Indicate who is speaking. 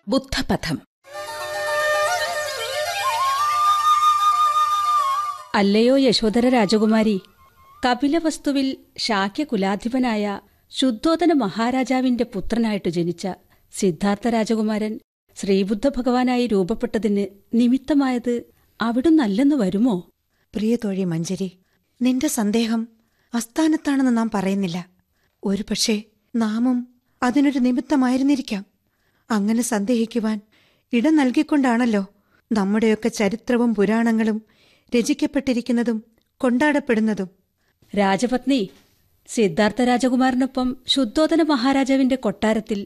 Speaker 1: ബുദ്ധപഥം
Speaker 2: അല്ലയോ യശോധര രാജകുമാരി കപിലവസ്തുവിൽ ശാക്യകുലാധിപനായ ശുദ്ധോധന മഹാരാജാവിന്റെ പുത്രനായിട്ട് ജനിച്ച സിദ്ധാർത്ഥ രാജകുമാരൻ ശ്രീബുദ്ധ ഭഗവാനായി രൂപപ്പെട്ടതിന് നിമിത്തമായത് അവിടുന്നല്ലെന്ന് വരുമോ
Speaker 3: പ്രിയ തോഴി മഞ്ജരി നിന്റെ സന്ദേഹം അസ്ഥാനത്താണെന്ന് നാം പറയുന്നില്ല ഒരുപക്ഷെ നാമും അതിനൊരു നിമിത്തമായിരുന്നിരിക്കാം അങ്ങനെ സന്ദേഹിക്കുവാൻ ഇടം നൽകിക്കൊണ്ടാണല്ലോ നമ്മുടെയൊക്കെ ചരിത്രവും പുരാണങ്ങളും രചിക്കപ്പെട്ടിരിക്കുന്നതും കൊണ്ടാടപ്പെടുന്നതും
Speaker 2: രാജപത്നി സിദ്ധാർത്ഥ രാജകുമാരനൊപ്പം ശുദ്ധോധന മഹാരാജാവിന്റെ കൊട്ടാരത്തിൽ